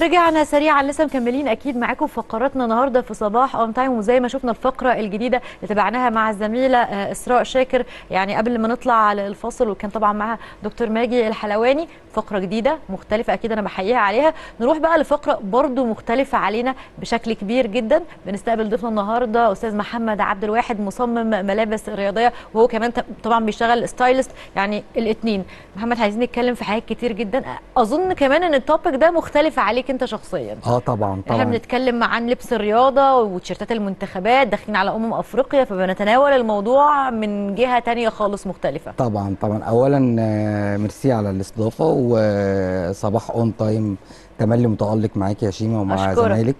رجعنا سريعا لسه مكملين اكيد معاكم فقراتنا النهارده في صباح اون تايم وزي ما شفنا الفقره الجديده اللي تابعناها مع الزميله آه، اسراء شاكر يعني قبل ما نطلع على الفاصل وكان طبعا معاها دكتور ماجي الحلواني فقره جديده مختلفه اكيد انا بحييها عليها نروح بقى لفقره برضو مختلفه علينا بشكل كبير جدا بنستقبل ضيفنا النهارده استاذ محمد عبد الواحد مصمم ملابس رياضيه وهو كمان ت- طبعا بيشتغل ستايلست يعني الاثنين محمد عايزين نتكلم في حاجات كتير جدا اظن كمان ان التوبيك ده مختلف عليك انت شخصيا اه طبعا احنا طبعا بنتكلم عن لبس الرياضه وتيشيرتات المنتخبات داخلين على امم افريقيا فبنتناول الموضوع من جهه تانية خالص مختلفه طبعا طبعا اولا آه، ميرسي على الاستضافه وصباح اون تايم تملي متالق معاك يا شيماء ومع أشكرك. زمايلك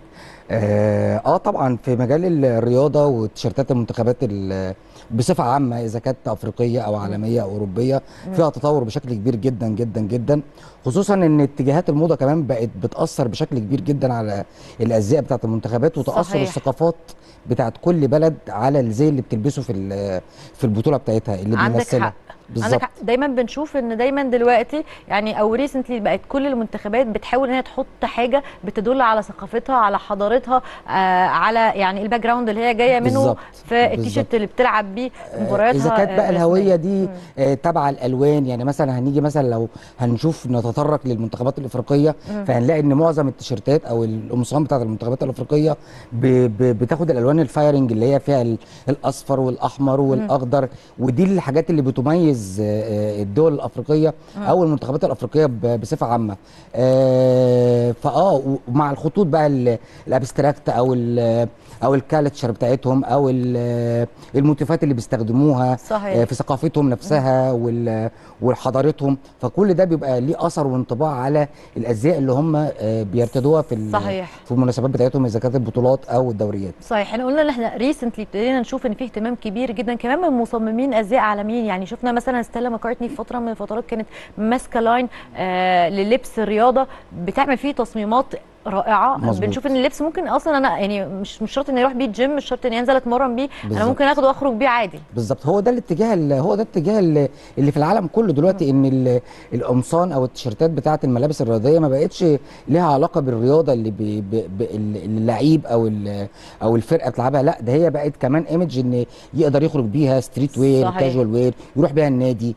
اه آه، طبعا في مجال الرياضه وتيشيرتات المنتخبات ال- بصفه عامه اذا كانت افريقيه او عالميه او اوروبيه فيها تطور بشكل كبير جدا جدا جدا خصوصا ان اتجاهات الموضه كمان بقت بتاثر بشكل كبير جدا على الازياء بتاعت المنتخبات وتاثر صحيح. الثقافات بتاعت كل بلد على الزي اللي بتلبسه في ال- في البطوله بتاعتها اللي عندك بيمثلها حق بالظبط عندك حق دايما بنشوف ان دايما دلوقتي يعني او ريسنتلي بقت كل المنتخبات بتحاول ان هي تحط حاجه بتدل على ثقافتها على حضارتها آه على يعني الباك جراوند اللي هي جايه منه بالظبط، في التيشيرت بالظبط. اللي بتلعب بيه مبارياتها اذا كانت آه، بقى الهويه الرسمية. دي آه، تبع الالوان يعني مثلا هنيجي مثلا لو هنشوف نتطرق للمنتخبات الافريقيه فهنلاقي ان معظم التيشيرتات او القمصان بتاعت المنتخبات الافريقيه ب- ب- بتاخد الالوان الفايرنج اللي هي فيها ال- الاصفر والاحمر والاخضر ودي الحاجات اللي بتميز آه، آه، الدول الافريقيه او المنتخبات الافريقيه ب- بصفه عامه آه، فاه ومع الخطوط بقى ال- الابستراكت او ال- او الكالتشر بتاعتهم او ال- الموتيفات اللي بيستخدموها صحيح. آه، في ثقافتهم نفسها وال- وحضارتهم فكل ده بيبقى ليه اثر وانطباع على الازياء اللي هم آه، بيرتدوها في ال- صحيح. في المناسبات بتاعتهم اذا كانت البطولات او الدوريات صحيح احنا قلنا ان احنا ريسنتلي ابتدينا نشوف ان في اهتمام كبير جدا كمان من مصممين ازياء عالميين يعني شفنا مثلا ستيلا ماكارتني في فتره من الفترات كانت ماسكه لاين آه للبس الرياضه بتعمل فيه تصميمات رائعه مظبوط. بنشوف ان اللبس ممكن اصلا انا يعني مش مش شرط اني اروح بيه الجيم مش شرط اني انزل اتمرن بيه انا بالظبط. ممكن اخده واخرج بيه عادي بالظبط هو ده الاتجاه ال- هو ده الاتجاه ال- اللي في العالم كله دلوقتي ان ال- القمصان او التيشيرتات بتاعه الملابس الرياضيه ما بقتش ليها علاقه بالرياضه اللي بي ب- ب- اللي اللعيب او ال- او الفرقه بتلعبها لا ده هي بقت كمان ايمج ان يقدر يخرج بيها ستريت وير صحيح. كاجوال وير يروح بيها النادي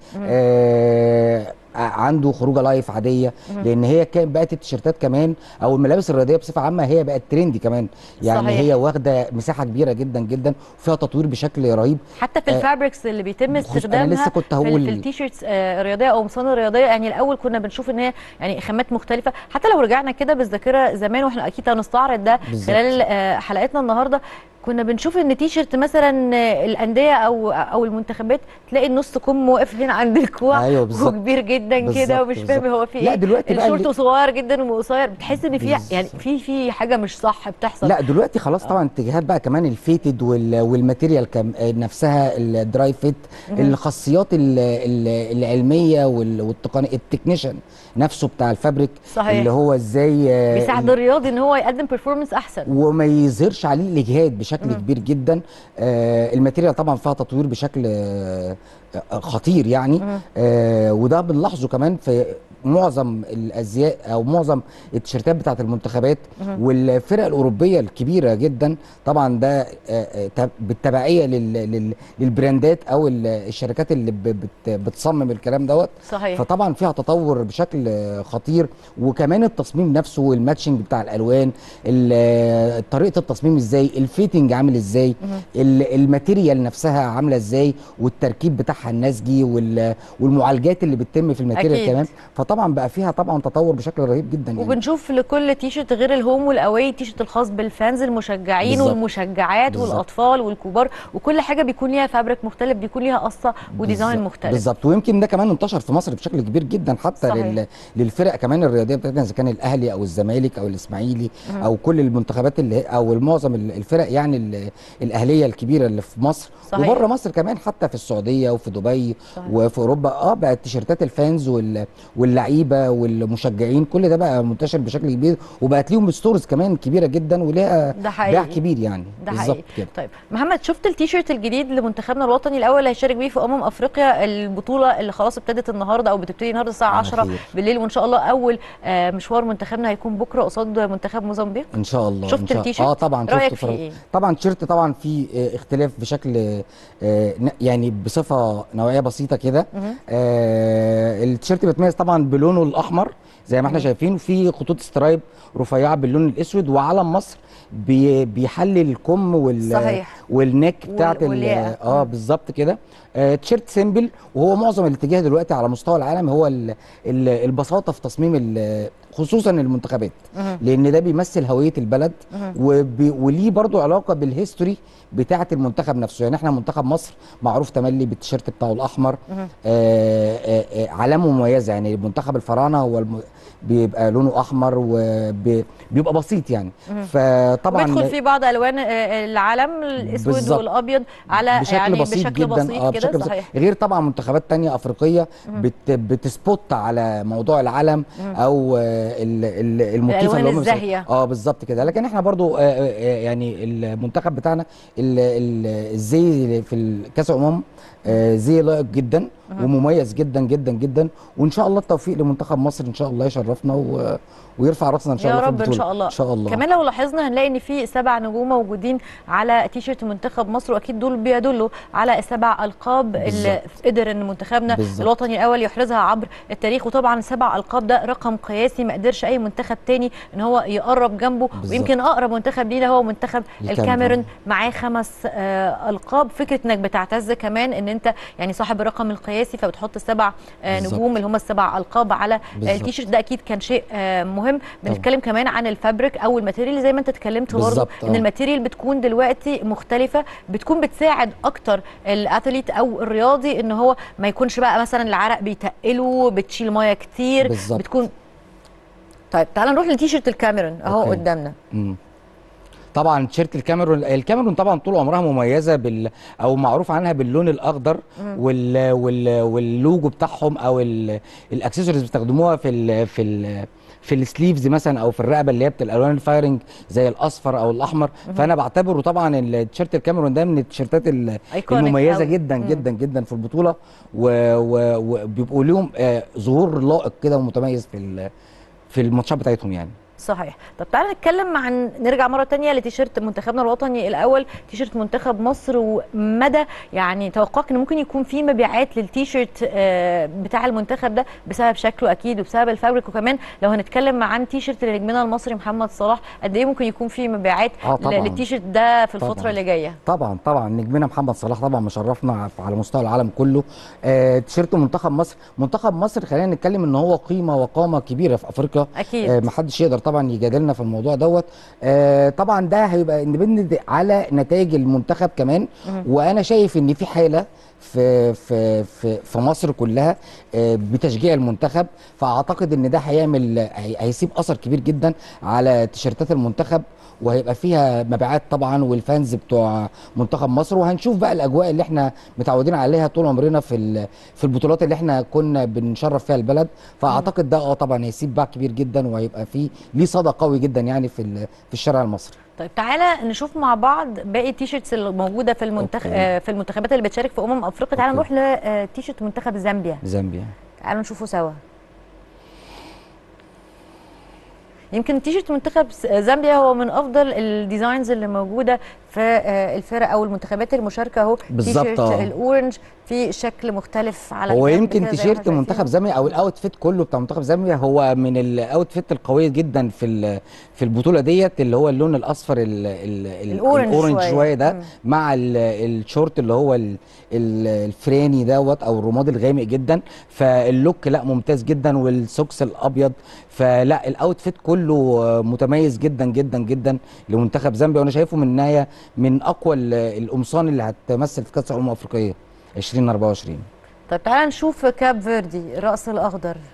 آه عنده خروجه لايف عاديه لان هي كان بقت التيشيرتات كمان او الملابس الرياضيه بصفه عامه هي بقت ترندي كمان يعني صحيح. هي واخده مساحه كبيره جدا جدا وفيها تطوير بشكل رهيب حتى في آه، الفابريكس اللي بيتم خص- أنا استخدامها لسه كنت في ال- هقول- في التيشيرتس آه، الرياضيه او قمصان الرياضيه يعني الاول كنا بنشوف ان هي يعني خامات مختلفه حتى لو رجعنا كده بالذاكره زمان واحنا اكيد هنستعرض ده بالظبط. خلال آه، حلقتنا النهارده كنا بنشوف ان تيشيرت مثلا آه، الانديه او او المنتخبات تلاقي النص كم واقف هنا عند الكوع أيوة بالظبط. وكبير جدا كده بالظبط، ومش فاهم بالظبط. هو في لا، ايه دلوقتي بقى الشورت اللي- صغير جدا وقصير بتحس ان في بالظبط. يعني في في حاجه مش صح بتحصل لا دلوقتي خلاص طبعا اتجاهات بقى كمان الفيتد وال- والماتيريال كم آه، نفسها الدراي فيت الخاصيات ال- ال- العلميه وال- والتقنيه التكنيشن نفسه بتاع الفابريك صحيح. اللي هو ازاي آه، بيساعد الرياضي ان هو يقدم بيرفورمانس احسن وما يظهرش عليه الاجهاد بشكل كبير جدا آه الماتيريال طبعا فيها تطوير بشكل آه آه، خطير يعني آه وده بنلاحظه كمان في معظم الازياء او معظم التيشيرتات بتاعت المنتخبات والفرق الاوروبيه الكبيره جدا طبعا ده آه، آه، تب- بالتبعيه لل- لل- للبراندات او ال- الشركات اللي ب- بت- بتصمم الكلام دوت صحيح فطبعا فيها تطور بشكل آه، خطير وكمان التصميم نفسه والماتشنج بتاع الالوان ال- آه، طريقه التصميم ازاي الفيتنج عامل ازاي ال- الماتيريال نفسها عامله ازاي والتركيب بتاعها النسجي وال- والمعالجات اللي بتتم في الماتيريال أكيد. كمان فطبعا بقى فيها طبعا تطور بشكل رهيب جدا يعني وبنشوف لكل تيشرت غير الهوم والاواي تيشرت الخاص بالفانز المشجعين بالظبط. والمشجعات بالظبط. والاطفال والكبار وكل حاجه بيكون ليها فابريك مختلف بيكون ليها قصه وديزاين بالظبط. مختلف بالظبط ويمكن ده كمان انتشر في مصر بشكل كبير جدا حتى صحيح. لل... للفرق كمان الرياضيه بتاعتنا اذا كان الاهلي او الزمالك او الاسماعيلي او كل المنتخبات اللي او معظم ال- الفرق يعني ال... الاهليه الكبيره اللي في مصر صحيح. وبره مصر كمان حتى في السعوديه وفي دبي صحيح. وفي اوروبا اه بقت تيشيرتات الفانز وال... واللعيبه واللعيبه والمشجعين كل ده بقى منتشر بشكل كبير وبقت ليهم ستورز كمان كبيره جدا وليها ده حقيقي. باع كبير يعني ده بالظبط حقيقي كده طيب محمد شفت التيشيرت الجديد لمنتخبنا الوطني الاول اللي هيشارك بيه في امم افريقيا البطوله اللي خلاص ابتدت النهارده او بتبتدي النهارده الساعه على 10 خير. بالليل وان شاء الله اول آه، مشوار منتخبنا هيكون بكره قصاد منتخب موزمبيق ان شاء الله شفت إن شاء... التيشيرت؟ اه طبعا رأيك شفت فيه إيه؟ طبعا التيشيرت طبعا فيه آه، اختلاف بشكل آه، ن- يعني بصفه نوعيه بسيطه كده آه التيشيرت بيتميز طبعا بلونه الاحمر زي ما احنا شايفين في خطوط سترايب رفيعه باللون الاسود وعلم مصر بي بيحلي الكم وال صحيح. والنك وال- بتاعت ال- والياقة. اه مم. بالظبط كده آه تيشيرت سيمبل وهو معظم الاتجاه دلوقتي على مستوى العالم هو ال ال البساطه في تصميم ال- خصوصا المنتخبات مهم. لان ده بيمثل هويه البلد مهم. وبي وليه برضو علاقه بالهيستوري بتاعه المنتخب نفسه يعني احنا منتخب مصر معروف تملي بالتيشيرت بتاعه الاحمر مهم. آه آه آه علامه مميزه يعني منتخب الفراعنه هو الم... بيبقى لونه احمر وبيبقى بسيط يعني فطبعا بيدخل فيه بعض الوان آه، العلم الاسود بالظبط. والابيض على بشكل يعني بسيط بشكل جدا بسيط اه كده بشكل بسيط صحيح غير طبعا منتخبات تانية افريقيه بت بتسبوت على موضوع العلم او آه، ال- ال- الموتيف الألوان اللي هم بيس- الزاهية. اه بالظبط كده لكن احنا برضو آه، آه، آه، يعني المنتخب بتاعنا ال- ال- الزي في كاس الامم آه، زي لائق جدا ومميز جدا جدا جدا وان شاء الله التوفيق لمنتخب مصر ان شاء الله يشرفنا و... ويرفع راسنا ان شاء يا الله في رب ان البطولة. شاء الله ان شاء الله كمان لو لاحظنا هنلاقي ان في سبع نجوم موجودين على تيشيرت منتخب مصر واكيد دول بيدلوا على السبع القاب اللي قدر ان منتخبنا بالظبط. الوطني الاول يحرزها عبر التاريخ وطبعا سبع القاب ده رقم قياسي ما قدرش اي منتخب تاني ان هو يقرب جنبه بالظبط. ويمكن اقرب منتخب لينا هو منتخب الكاميرون. الكاميرون معاه خمس آه القاب فكره انك بتعتز كمان ان انت يعني صاحب الرقم القياسي فبتحط السبع آه بالظبط. نجوم اللي هم السبع القاب على بالظبط. التيشيرت ده اكيد كان شيء آه مهم بنتكلم كمان عن الفابريك او الماتيريال زي ما انت اتكلمت برضه بالظبط، ان آه. الماتيريال بتكون دلوقتي مختلفه بتكون بتساعد اكتر الاثليت او الرياضي ان هو ما يكونش بقى مثلا العرق بيتقله بتشيل ميه كتير بالظبط. بتكون طيب تعال نروح لتيشيرت الكاميرون اهو أوكي. قدامنا مم. طبعا تيشيرت الكاميرون الكاميرون طبعا طول عمرها مميزه بال او معروف عنها باللون الاخضر وال... وال... واللوجو بتاعهم او ال... الاكسسوارز بيستخدموها في ال... في ال... في السليفز مثلا او في الرقبه اللي هي بتبقى الالوان الفايرنج زي الاصفر او الاحمر فانا بعتبره طبعا التيشيرت الكاميرون ده من التيشيرتات ال- Iconic المميزه أوي. جدا مم. جدا جدا في البطوله و- و- وبيبقوا لهم آه، ظهور لائق كده ومتميز في ال- في الماتشات بتاعتهم يعني صحيح طب تعالى نتكلم عن نرجع مره تانية لتيشيرت منتخبنا الوطني الاول تيشيرت منتخب مصر ومدى يعني توقعك ان ممكن يكون في مبيعات للتيشيرت آه، بتاع المنتخب ده بسبب شكله اكيد وبسبب الفابريك وكمان لو هنتكلم عن تيشيرت لنجمنا المصري محمد صلاح قد ايه ممكن يكون في مبيعات آه، طبعاً. للتيشيرت ده في الفتره طبعاً. اللي جايه طبعا طبعا نجمنا محمد صلاح طبعا مشرفنا على مستوى العالم كله آه تيشيرت منتخب مصر منتخب مصر خلينا نتكلم ان هو قيمه وقامه كبيره في افريقيا اكيد آه محدش يقدر طبعا يجادلنا في الموضوع دوت آه طبعا ده هيبقى اندبندنت على نتائج المنتخب كمان وانا شايف ان في حاله في في في في مصر كلها آه، بتشجيع المنتخب فاعتقد ان ده هيعمل هي- هيسيب اثر كبير جدا على تيشيرتات المنتخب وهيبقى فيها مبيعات طبعا والفانز بتوع منتخب مصر وهنشوف بقى الاجواء اللي احنا متعودين عليها طول عمرنا في ال- في البطولات اللي احنا كنا بنشرف فيها البلد فاعتقد ده اه طبعا هيسيب باع كبير جدا وهيبقى فيه ليه صدى قوي جدا يعني في ال- في الشارع المصري طيب تعالى نشوف مع بعض باقي التيشيرتس اللي موجوده في المنتخب أوكي. آه، في المنتخبات اللي بتشارك في امم افريقيا تعالى أوكي. نروح لتيشيرت منتخب زامبيا زامبيا تعالوا نشوفه سوا يمكن تيشيرت منتخب س- زامبيا هو من افضل الديزاينز اللي موجوده في آه، الفرق او المنتخبات المشاركه اهو بالظبط، تيشيرت آه. الاورنج في شكل مختلف على هو الجنب يمكن كده زي ما تيشيرت احنا منتخب شايفين. زامبيا او الاوتفيت كله بتاع منتخب زامبيا هو من الاوتفيت القويه جدا في ال- في البطوله ديت اللي هو اللون الاصفر ال ال ال الأورنج الاورنج شوية. شويه ده مم. مع ال- الشورت اللي هو ال- ال- الفراني دوت او الرمادي الغامق جدا فاللوك لا ممتاز جدا والسوكس الابيض فلا الاوتفيت كله آه، متميز جدا جدا جدا لمنتخب زامبيا وانا شايفه من النهايه من اقوى ال- القمصان اللي هتمثل في كاس الامم الافريقيه 2024 طيب تعالى نشوف كاب فيردي الراس الاخضر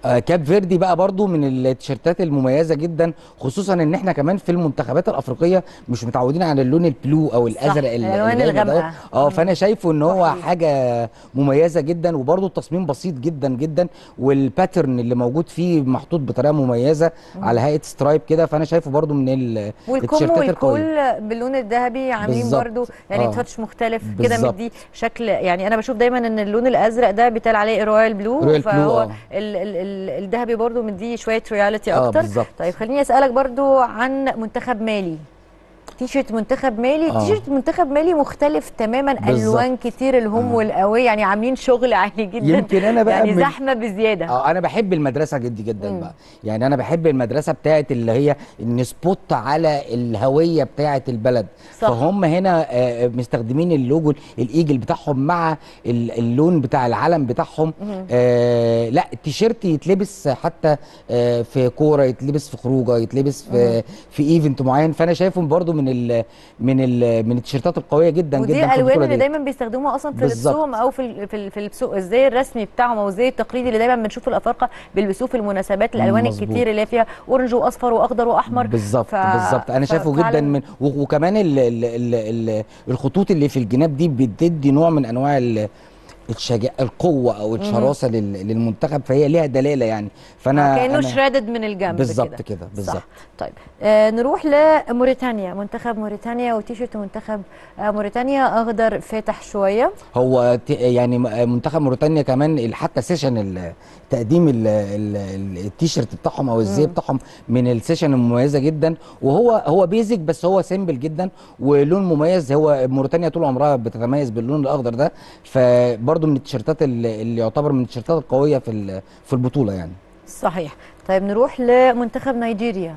آه، كاب فيردي بقى برضو من التيشيرتات المميزه جدا خصوصا ان احنا كمان في المنتخبات الافريقيه مش متعودين على اللون البلو او الازرق ال- الألوان الغامق ده. الغامقة. اه فانا شايفه ان هو صحيح. حاجه مميزه جدا وبرضو التصميم بسيط جدا جدا والباترن اللي موجود فيه محطوط بطريقه مميزه على هيئه سترايب كده فانا شايفه برضو من ال- والكم التيشيرتات القويه والكول باللون الذهبي عاملين بالظبط. برضو يعني آه. تاتش مختلف كده بالظبط. مدي شكل يعني انا بشوف دايما ان اللون الازرق ده بيتقال عليه رويال بلو رويال بلو، فهو آه. ال- ال- ال- الذهبي برضو مدي شويه رياليتي اه اكتر بالظبط طيب خليني اسالك برضو عن منتخب مالي تيشيرت منتخب مالي آه. تيشيرت منتخب مالي مختلف تماما بالظبط. الوان كتير الهم آه. والقوي يعني عاملين شغل عالي جدا يمكن انا بقى يعني من- زحمه بزياده اه انا بحب المدرسه جدي جدا مم. بقى يعني انا بحب المدرسه بتاعت اللي هي ان سبوت على الهويه بتاعت البلد صح. فهم هنا آه، مستخدمين اللوجو الايجل بتاعهم مع ال- اللون بتاع العلم بتاعهم مهم. آه لا التيشيرت يتلبس حتى آه في كوره يتلبس في خروجه يتلبس في في ايفنت معين فانا شايفهم برضو من ال من ال من التيشيرتات القويه جدا ودي جدا في الالوان البطوله اللي دي دايما بيستخدموها اصلا في بالظبط. لبسهم او في ال- في ال- في البسو- الزي الرسمي بتاعهم او الزي التقليدي اللي دايما بنشوف الافارقه بيلبسوه في المناسبات الالوان مظبوط. الكتير اللي هي فيها اورنج واصفر واخضر واحمر بالظبط ف- بالظبط انا ف- شايفه جدا فعلاً من و- وكمان ال ال ال ال الخطوط اللي في الجناب دي بتدي نوع من انواع ال- الشجاعه القوه او الشراسه لل- للمنتخب فهي ليها دلاله يعني فانا آه، كانه أنا شرادد من الجنب بالظبط كده بالظبط صح طيب آه نروح لموريتانيا منتخب موريتانيا وتيشيرت منتخب آه موريتانيا اخضر فاتح شويه هو ت- يعني م- منتخب موريتانيا كمان ال- حتى سيشن ال- تقديم ال- ال- ال- التيشيرت بتاعهم او الزي مم. بتاعهم من السيشن المميزه جدا وهو هو بيزك بس هو سيمبل جدا ولون مميز هو موريتانيا طول عمرها بتتميز باللون الاخضر ده فبرضه من التيشيرتات اللي اللي يعتبر من التيشيرتات القويه في ال- في البطوله يعني صحيح طيب نروح لمنتخب نيجيريا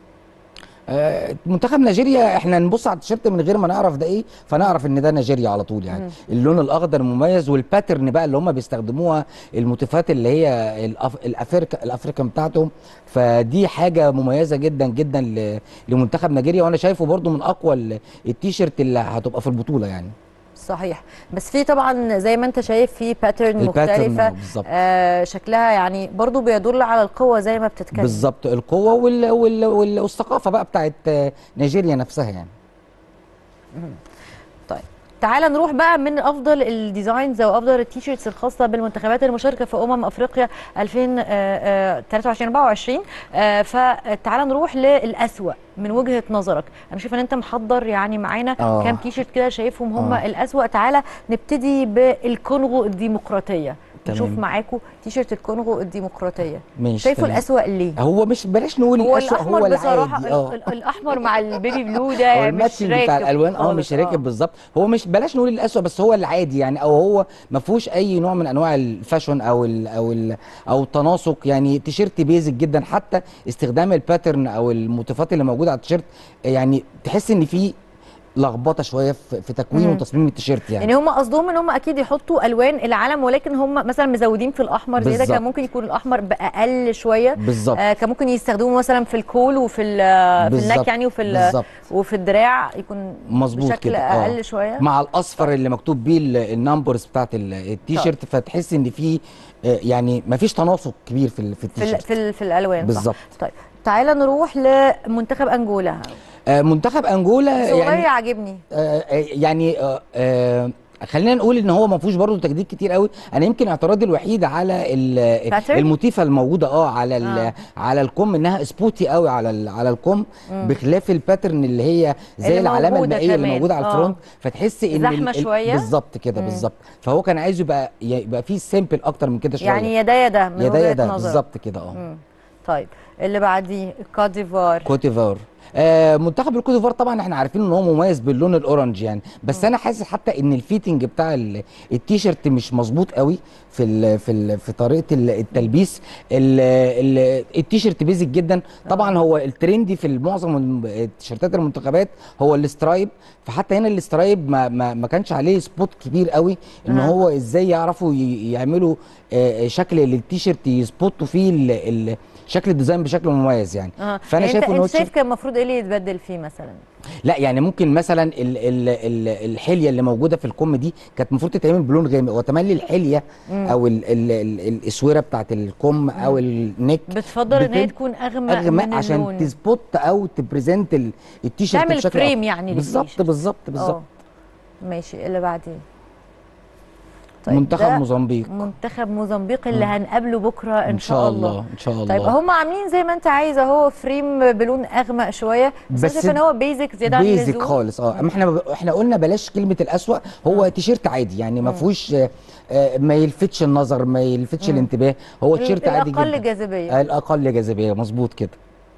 آه، منتخب نيجيريا احنا نبص على التيشيرت من غير ما نعرف ده ايه فنعرف ان ده نيجيريا على طول يعني مم. اللون الاخضر مميز والباترن بقى اللي هم بيستخدموها الموتيفات اللي هي الأف... الافريكا الافريكان بتاعتهم فدي حاجه مميزه جدا جدا ل... لمنتخب نيجيريا وانا شايفه برضو من اقوى ال- التيشيرت اللي هتبقى في البطوله يعني صحيح بس في طبعا زي ما انت شايف في باترن الباترن مختلفه بالظبط آه شكلها يعني برضو بيدل على القوه زي ما بتتكلم بالظبط القوه وال... وال... وال... والثقافه بقى بتاعت آه، نيجيريا نفسها يعني طيب تعالى نروح بقى من افضل الديزاينز او افضل التيشيرتس الخاصه بالمنتخبات المشاركه في امم افريقيا 2023 24 آه، فتعالى نروح للاسوأ من وجهه نظرك انا شايفه ان انت محضر يعني معانا آه. كام تيشيرت كده شايفهم هم آه. الاسوأ تعالى نبتدي بالكونغو الديمقراطيه نشوف تمام. معاكم تيشيرت الكونغو الديمقراطيه ماشي شايفه تمام. الاسوأ ليه هو مش بلاش نقول هو الأسوأ الاحمر هو بصراحه العادي اه ال- ال- الاحمر مع البيبي بلو هو ده يعني مش الماتشنج راكب بتاع الالوان اه خالص. مش راكب بالظبط هو مش بلاش نقول الاسوأ بس هو العادي يعني او هو ما فيهوش اي نوع من انواع الفاشون او ال او ال او التناسق يعني تيشيرت بيزك جدا حتى استخدام الباترن او الموتيفات اللي موجوده على التيشيرت يعني تحس ان في لخبطه شويه في, في تكوين مم. وتصميم التيشيرت يعني, يعني هم قصدهم ان هم اكيد يحطوا الوان العلم ولكن هم مثلا مزودين في الاحمر زي ده كان بالظبط. ممكن يكون الاحمر باقل شويه بالظبط آه كان ممكن يستخدموه مثلا في الكول وفي ال- في بالظبط. النك يعني وفي ال- بالظبط وفي الدراع يكون مظبوط بشكل كده آه. اقل شويه مع الاصفر اللي مكتوب بيه ال- النمبرز بتاعت ال- التيشيرت فتحس ان في آه، يعني ما فيش تناسق كبير في ال- في في ال التيشيرت في, ال في الالوان صح. بالظبط طيب تعالى نروح لمنتخب انجولا آه، منتخب انجولا صغير يعني عاجبني آه، آه، يعني آه، آه، خلينا نقول ان هو ما فيهوش برضه تجديد كتير قوي انا يمكن اعتراضي الوحيد على ال- Pattern؟ الموتيفه الموجوده اه على ال- آه. على الكم انها سبوتي قوي على ال- على الكم مم. بخلاف الباترن اللي هي زي اللي العلامه موجودة المائيه اللي كمان. موجوده على آه. الفرونت فتحس ان زحمة ال- ال- شوية. بالظبط كده مم. بالظبط فهو كان عايز يبقى يبقى فيه سيمبل اكتر من كده شويه يعني يدا يدا من يدا وجهه يدا نظر بالظبط كده اه مم. طيب اللي بعديه كوت ديفوار كوت ديفوار آه منتخب الكوت ديفوار طبعا احنا عارفين ان هو مميز باللون الاورنج يعني بس انا حاسس حتى ان الفيتنج بتاع ال- التيشيرت مش مظبوط قوي في ال في ال في طريقه ال- التلبيس ال ال التيشيرت بيزك جدا طبعا هو الترندي في معظم الم- التيشيرتات المنتخبات هو الاسترايب فحتى هنا الاسترايب ما ما, ما كانش عليه سبوت كبير قوي ان آه. هو ازاي يعرفوا ي- يعملوا آه شكل للتيشيرت يسبوتوا فيه ال- ال- شكل الديزاين بشكل مميز يعني آه. فانا يعني شايف انت, ان هو انت شايف كان المفروض المفروض ايه اللي يتبدل فيه مثلا لا يعني ممكن مثلا ال ال ال الحليه اللي موجوده في الكم دي كانت المفروض تتعمل بلون غامق وتملي الحليه او ال ال ال الاسوره بتاعت الكم او النك بتفضل ان هي بتب- تكون اغمق, اغمق من عشان اللون تسبوت او تبريزنت ال- التيشيرت تعمل بشكل فريم أفضل. يعني بالظبط للتيشيرت. بالظبط بالظبط اه ماشي اللي بعديه منتخب ده موزمبيق منتخب موزمبيق اللي هنقابله بكره ان, ان شاء الله ان شاء الله طيب هم عاملين زي ما انت عايز اهو فريم بلون اغمق شويه بس, بس بس شايفه ان هو بيزك زياده عن بيزك اللزوم خالص اه اما احنا احنا قلنا بلاش كلمه الاسوأ هو تيشيرت عادي يعني ما فيهوش آه، آه، ما يلفتش النظر ما يلفتش الانتباه هو تيشيرت عادي الاقل جدا جاذبيه آه، الاقل جاذبيه مظبوط كده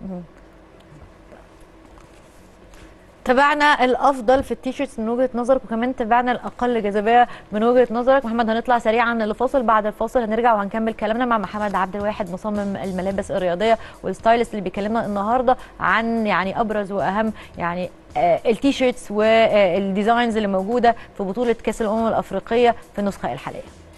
تابعنا الافضل في التيشيرتس من وجهه نظرك وكمان تابعنا الاقل جاذبيه من وجهه نظرك محمد هنطلع سريعا لفاصل بعد الفاصل هنرجع وهنكمل كلامنا مع محمد عبد الواحد مصمم الملابس الرياضيه والستايلست اللي بيكلمنا النهارده عن يعني ابرز واهم يعني آه، التيشيرتس والديزاينز اللي موجوده في بطوله كاس الامم الافريقيه في النسخه الحاليه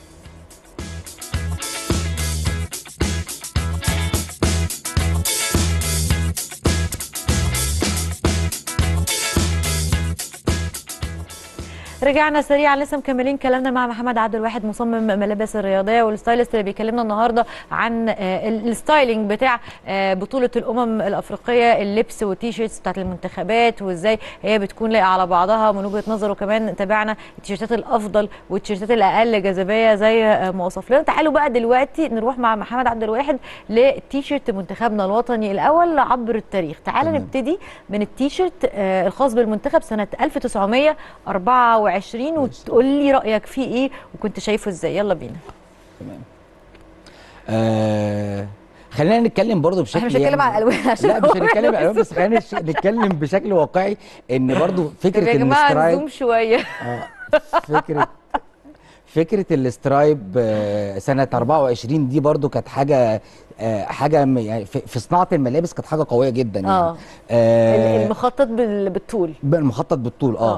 رجعنا سريعا لسه مكملين كلامنا مع محمد عبد الواحد مصمم ملابس الرياضيه والستايلست اللي بيكلمنا النهارده عن آه، ال- الستايلينج بتاع آه، بطوله الامم الافريقيه اللبس والتيشيرتس بتاعت المنتخبات وازاي هي بتكون لايقه على بعضها من وجهه نظره كمان تابعنا التيشيرتات الافضل والتيشيرتات الاقل جاذبيه زي آه، ما وصف لنا تعالوا بقى دلوقتي نروح مع محمد عبد الواحد لتيشيرت منتخبنا الوطني الاول عبر التاريخ تعال تمام. نبتدي من التيشيرت آه، الخاص بالمنتخب سنه 1924 وتقول لي رايك فيه ايه وكنت شايفه ازاي يلا بينا تمام آه خلينا نتكلم برضو بشكل احنا مش هنتكلم على الالوان عشان لا مش هو هنتكلم على الالوان بس خلينا نش- نتكلم بشكل واقعي ان برضو طب فكره يا جماعه الاسترايب نزوم شويه آه، فكره فكره الاسترايب آه، سنه 24 دي برضو كانت حاجه آه، حاجه م- يعني في في صناعه الملابس كانت حاجه قويه جدا يعني اه آه، المخطط بال- بالطول المخطط بالطول اه, آه.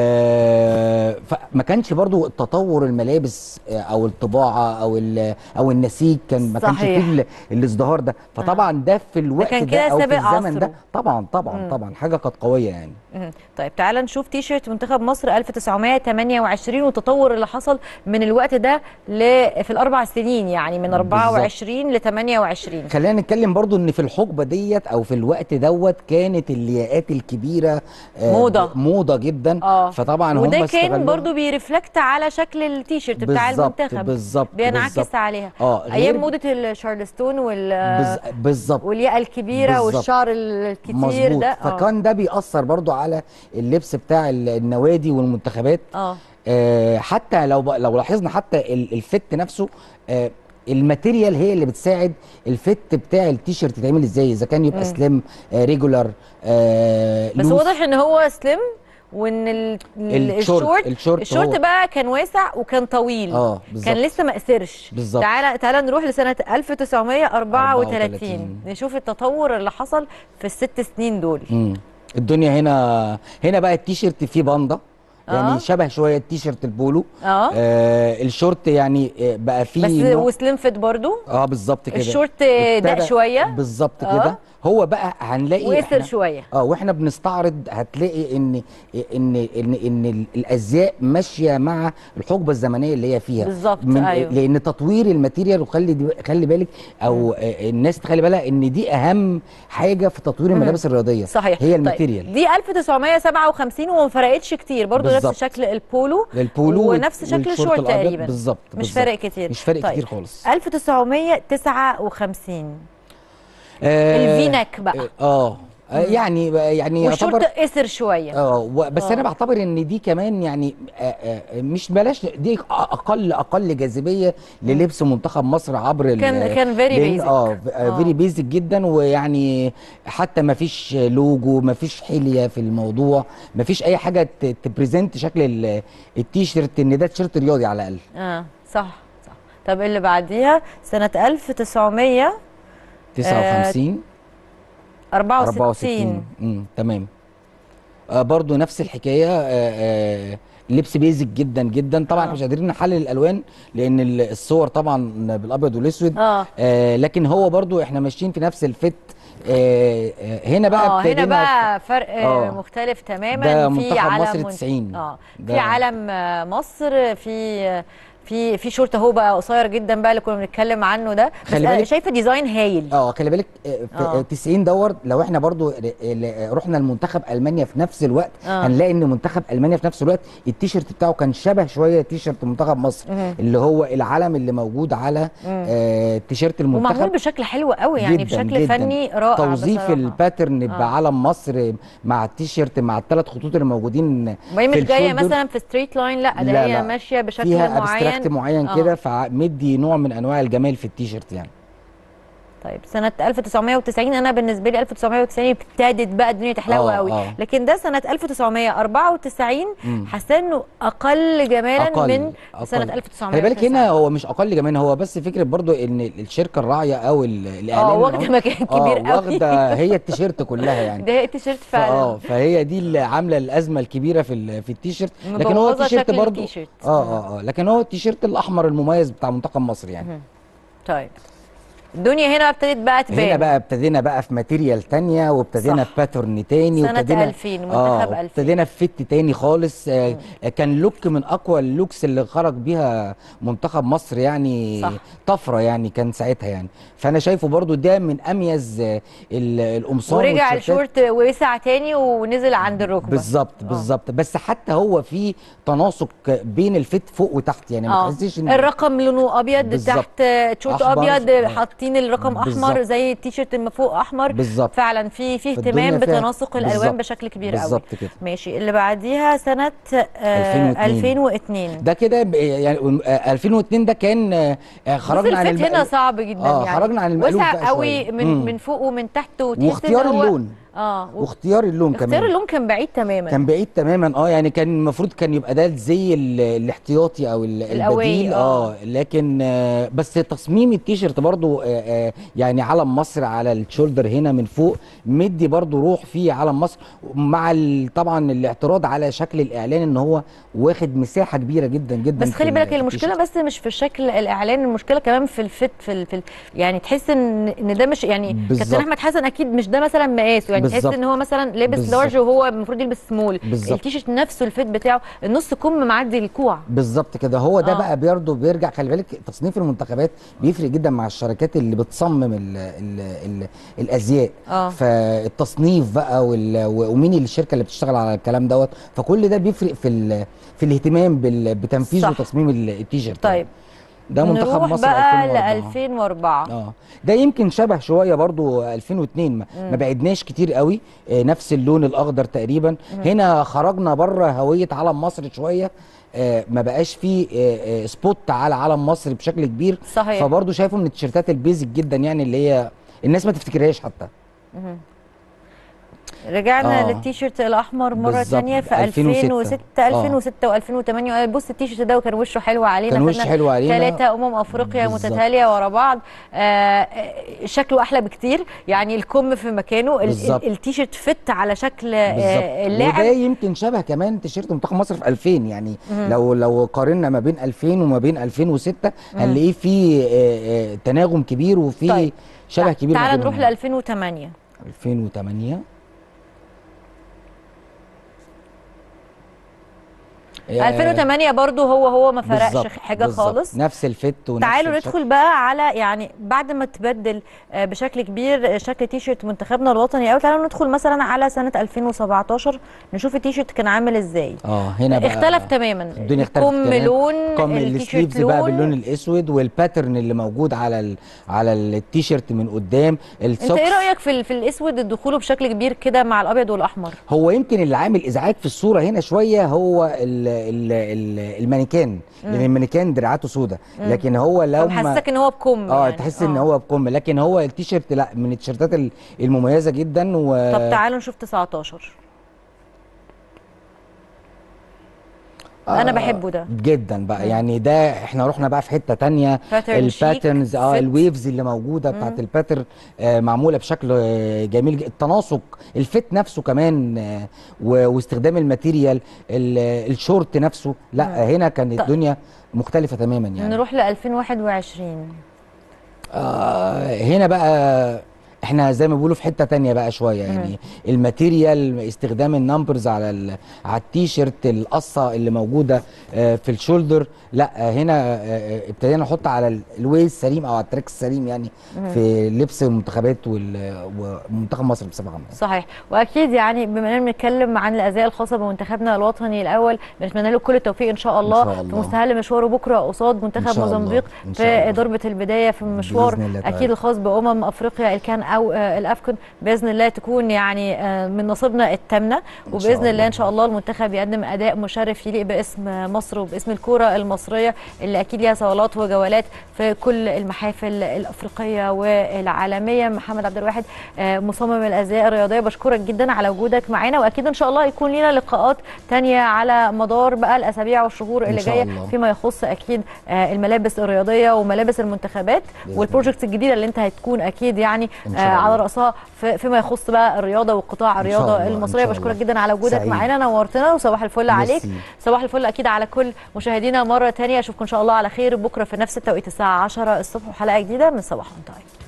آه فما كانش برضو تطور الملابس آه، او الطباعه او ال- او النسيج كان ما كانش صحيح. فيه ال- الازدهار ده فطبعا ده في الوقت كان ده كده او في سابق الزمن ده عصره. طبعا طبعا مم. طبعا حاجه كانت قويه يعني مهم. طيب تعالى نشوف تي شيرت منتخب مصر 1928 والتطور اللي حصل من الوقت ده ل... في الاربع سنين يعني من 24 ل 28 خلينا نتكلم برضو ان في الحقبه ديت او في الوقت دوت كانت اللياقات الكبيره آه، موضة. موضه جدا اه فطبعا هم وده كان استغلوها. برضو بيرفلكت على شكل التيشيرت بتاع بالظبط المنتخب بالظبط بينعكس بالظبط. عليها اه غير- ايام موضه الشارلستون وال بز- بالظبط والياقه الكبيره بالظبط. والشعر الكتير مظبوط ده اه فكان ده بيأثر برضو على اللبس بتاع ال- النوادي والمنتخبات اه آه حتى لو ب- لو لاحظنا حتى ال- الفت نفسه آه الماتيريال هي اللي بتساعد الفت بتاع التيشيرت يتعمل ازاي اذا كان يبقى مم. سليم آه ريجولار آه بس loose. واضح ان هو سليم وان ال- ال- الشورت- الشورت الشورت الشورت هو- بقى كان واسع وكان طويل اه بالظبط كان لسه ما قصرش بالظبط. تعالى تعالى نروح لسنه 1934 34. نشوف التطور اللي حصل في الست سنين دول مم. الدنيا هنا هنا بقى التيشيرت فيه باندا يعني آه. شبه شويه التيشيرت البولو اه آه الشورت يعني آه، بقى فيه بس نوع- وسليم فيت برضو اه بالظبط كده الشورت دق ابتدى- شويه بالظبط آه. كده هو بقى هنلاقي وقصر إحنا- شويه اه واحنا بنستعرض هتلاقي ان ان ان ان ال- الازياء ماشيه مع الحقبه الزمنيه اللي هي فيها بالظبط، من أيوة. لان تطوير الماتيريال وخلي دي- خلي بالك او آه، الناس تخلي بالها ان دي اهم حاجه في تطوير الملابس الرياضيه صحيح هي طيب الماتيريال دي 1957 وما فرقتش كتير برضو نفس بالظبط. شكل البولو البولو ونفس شكل والشورت الشورت الأبيض تقريبا بالظبط مش بالظبط. فارق كتير مش فارق طيب. كتير خالص 1959 آه الفي نك بقى اه آه، يعني يعني والشورت يعتبر قصر شويه اه و- بس آه. انا بعتبر ان دي كمان يعني آه، آه، مش بلاش دي اقل اقل جاذبيه للبس منتخب مصر عبر ال- كان- كان very لأن- basic. اه آه. فيري بيزك جدا ويعني حتى ما فيش لوجو ما فيش حليه في الموضوع ما فيش اي حاجه ت- تبريزنت شكل ال- التيشيرت ان ده تيشيرت رياضي على الاقل اه صح صح طب اللي بعديها سنه 1900 59 64 64 امم تمام آه برضو نفس الحكايه آه آه لبس بيزك جدا جدا طبعا آه. احنا مش قادرين نحلل الالوان لان ال- الصور طبعا بالابيض والاسود اه آه لكن هو برضو احنا ماشيين في نفس الفت آه آه هنا بقى اه هنا ابتدينا بقى فرق آه آه. مختلف تماما ده في منتخب علم مصر من- 90. اه في ده- علم آه، مصر في في في شورت اهو بقى قصير جدا بقى اللي كنا بنتكلم عنه ده بس خلي أنا بالك- شايفه ديزاين هايل اه خلي بالك آه، في آه. آه. 90 دور لو احنا برضو ر- ال- رحنا لمنتخب المانيا في نفس الوقت آه. آه. هنلاقي ان منتخب المانيا في نفس الوقت التيشيرت بتاعه كان شبه شويه تيشيرت منتخب مصر مهم. اللي هو العلم اللي موجود على آه تيشيرت ومعمول المنتخب بشكل حلو قوي يعني جداً بشكل جداً. فني رائع توظيف بصراحة. الباترن آه. بعلم مصر مع التيشيرت مع الثلاث خطوط اللي موجودين وهي مش في جايه الشولدر. مثلا في ستريت لاين لا ده لا، هي لا. ماشيه بشكل فيها معين ابستراكت معين آه. كده فمدي نوع من انواع الجمال في التيشيرت يعني طيب سنة 1990 أنا بالنسبة لي 1990 ابتدت بقى الدنيا تحلو آه، قوي آه. لكن ده سنة 1994 مم. حاسة إنه أقل جمالا أقل من أقل. سنة خلي 1990 بالك هنا هو مش اقل كمان هو بس فكره برضو ان الشركه الراعيه او ال- الاعلان اه اللي واخدة هو- مكان اه كبير قوي واخده هي التيشيرت كلها يعني ده هي التيشيرت فاه فعلا فهي دي اللي عامله الازمه الكبيره في ال- في التيشيرت لكن هو مبوظة التيشيرت شكل برضو التيشيرت. اه اه اه لكن هو التيشيرت الاحمر المميز بتاع منتخب مصر يعني طيب الدنيا هنا ابتدت بقى تبان هنا بقى ابتدينا بقى في ماتيريال تانية وابتدينا صح. في باترن تاني سنة وابتدينا 2000 منتخب اه 2000. ابتدينا في فت تاني خالص آه كان لوك من اقوى اللوكس اللي خرج بيها منتخب مصر يعني صح. طفره يعني كان ساعتها يعني فانا شايفه برضو ده من اميز آه، ال- القمصان ورجع والتيشيرتات. الشورت وسع تاني ونزل عند الركبة بالظبط بالظبط بس حتى هو في تناسق بين الفت فوق وتحت يعني ما اه تحسيش ان الرقم لونه ابيض بالظبط. تحت شورت أحمر. ابيض آه. حاطين الرقم احمر بالظبط. زي التيشيرت اللي فوق احمر بالظبط. فعلا في في فالدنيا اهتمام فيها- بتناسق الالوان بالظبط. بشكل كبير قوي بالظبط كده. ماشي اللي بعديها سنه آه 2002. 2002 ده كده ب- يعني آه، 2002 ده كان آه، آه، بص خرجنا عن الفت الم- هنا صعب جدا آه، يعني خرجنا عن المألوف وسع بقى قوي شوية. من مم. من فوق ومن تحت وتحس واختيار إن هو- اللون اه و- واختيار اللون كمان اختيار اللون كان بعيد تماما كان بعيد تماما اه يعني كان المفروض كان يبقى ده الزي ال- الاحتياطي او ال- الأواي، البديل آه. اه لكن آه بس تصميم التيشيرت برضو آه آه يعني علم مصر على الشولدر هنا من فوق مدي برضو روح فيه علم مصر مع ال- طبعا الاعتراض على شكل الاعلان ان هو واخد مساحه كبيره جدا جدا بس في خلي ال- بالك في المشكله التيشيرت. بس مش في الشكل الاعلان المشكله كمان في الفت في, ال... في ال... يعني تحس ان ان ده مش يعني كابتن بالظبط. احمد حسن اكيد مش ده مثلا مقاسه يعني تحس بالظبط. ان هو مثلا لابس بالظبط. لارج وهو المفروض يلبس سمول بالظبط. التيشيرت نفسه الفت بتاعه النص كم معدي الكوع بالظبط كده هو ده آه. بقى برضه بيرجع خلي بالك تصنيف المنتخبات بيفرق جدا مع الشركات اللي بتصمم ال ال ال الازياء آه. فالتصنيف بقى وال- ومين الشركه اللي بتشتغل على الكلام دوت فكل ده بيفرق في ال- في الاهتمام بال- بتنفيذ صح. وتصميم ال- التيشيرت طيب ده منتخب نروح مصر بقى ل 2004 2004 اه ده يمكن شبه شويه برضو 2002 ما, ما بعدناش كتير قوي آه نفس اللون الاخضر تقريبا هنا خرجنا بره هويه علم مصر شويه آه ما بقاش فيه آه آه سبوت على علم مصر بشكل كبير صحيح. فبرضو شايفه من التيشيرتات البيزك جدا يعني اللي هي الناس ما تفتكرهاش حتى رجعنا آه. للتيشيرت الاحمر مره بالظبط. ثانيه في 2006. 2006 2006 و2008 بص التيشيرت ده وكان وشه حلو علينا كان وش خدنا حلو علينا. ثلاثه امم افريقيا بالظبط. متتاليه ورا بعض آه آه، شكله احلى بكتير يعني الكم في مكانه ال- بالظبط. ال- التيشيرت فت على شكل آه بالظبط وده اللاعب يمكن شبه كمان تيشيرت منتخب مصر في 2000 يعني لو لو قارنا ما بين 2000 وما بين 2006 هنلاقيه في آه، آه، تناغم كبير وفي طيب. شبه كبير ما تعال بينهم نروح ل يعني. 2008 2008 2008 برضو هو هو ما فرقش بالظبط، حاجه بالظبط. خالص نفس الفت ونفس تعالوا الشكل. ندخل بقى على يعني بعد ما تبدل آه، بشكل كبير آه، شكل تيشيرت منتخبنا الوطني قوي تعالوا ندخل مثلا على سنه 2017 نشوف التيشيرت كان عامل ازاي اه هنا بقى اختلف تماما الدنيا اختلفت الكم تماماً. لون كم التيشيرت السليفز بقى لون. باللون الاسود والباترن اللي موجود على ال... على التيشيرت من قدام انت السوكس ايه رايك في ال- في الاسود دخوله بشكل كبير كده مع الابيض والاحمر هو يمكن اللي عامل ازعاج في الصوره هنا شويه هو ال... ال... ال... المانيكان لان المانيكان دراعاته سودة لكن هو لو ما فمحسسك ان هو بكم اه يعني. تحس ان هو بكم لكن هو التيشيرت لا من التيشيرتات ال- المميزه جدا و طب تعالوا نشوف 19 انا بحبه ده جدا بقى يعني ده احنا رحنا بقى في حته تانية Pattern الباترنز chic اه fit. الويفز اللي موجوده بتاعت الباترن آه معموله بشكل آه جميل جدا. التناسق الفت نفسه كمان آه و- واستخدام الماتيريال ال- الشورت نفسه لا هنا كانت طيب. الدنيا مختلفه تماما يعني نروح ل 2021 آه هنا بقى احنا زي ما بيقولوا في حته تانية بقى شويه يعني الماتيريال استخدام النمبرز على ال... على التيشيرت القصه اللي موجوده آه، في الشولدر لا آه، هنا آه، آه، ابتدينا نحط على ال- الواي السليم او على التراك السليم يعني في لبس المنتخبات وال- ومنتخب مصر بصفه عامه صحيح واكيد يعني بما اننا بنتكلم عن الازياء الخاصه بمنتخبنا الوطني الاول بنتمنى له كل التوفيق ان شاء الله, شاء في الله. مستهل مشواره بكره قصاد إن منتخب شاء الله. موزمبيق إن شاء في الله. ضربه البدايه في المشوار بإذن الله تعالى. اكيد الخاص بامم افريقيا الكان او آه، الافكون باذن الله تكون يعني آه، من نصيبنا الثامنه وباذن الله الله. ان شاء الله المنتخب يقدم اداء مشرف يليق باسم مصر وباسم الكوره المصريه اللي اكيد ليها صولات وجولات في كل المحافل الافريقيه والعالميه محمد عبد الواحد آه، مصمم الازياء الرياضيه بشكرك جدا على وجودك معانا واكيد ان شاء الله يكون لنا لقاءات تانية على مدار بقى الاسابيع والشهور إن اللي شاء جايه الله. فيما يخص اكيد آه، الملابس الرياضيه وملابس المنتخبات بإذن والبروجكتس الجديده اللي انت هتكون اكيد يعني إن آه، شاء الله. على راسها في- فيما يخص بقى الرياضه وقطاع إن شاء الرياضه الله، إن المصريه شاء بشكرك الله. جدا على وجودك سعيد. معانا نورتنا وصباح الفل عليك ميرسي. صباح الفل اكيد على كل مشاهدينا مره تانية اشوفكم ان شاء الله على خير بكره في نفس التوقيت الساعه 10 الصبح وحلقه جديده من صباح اون تايم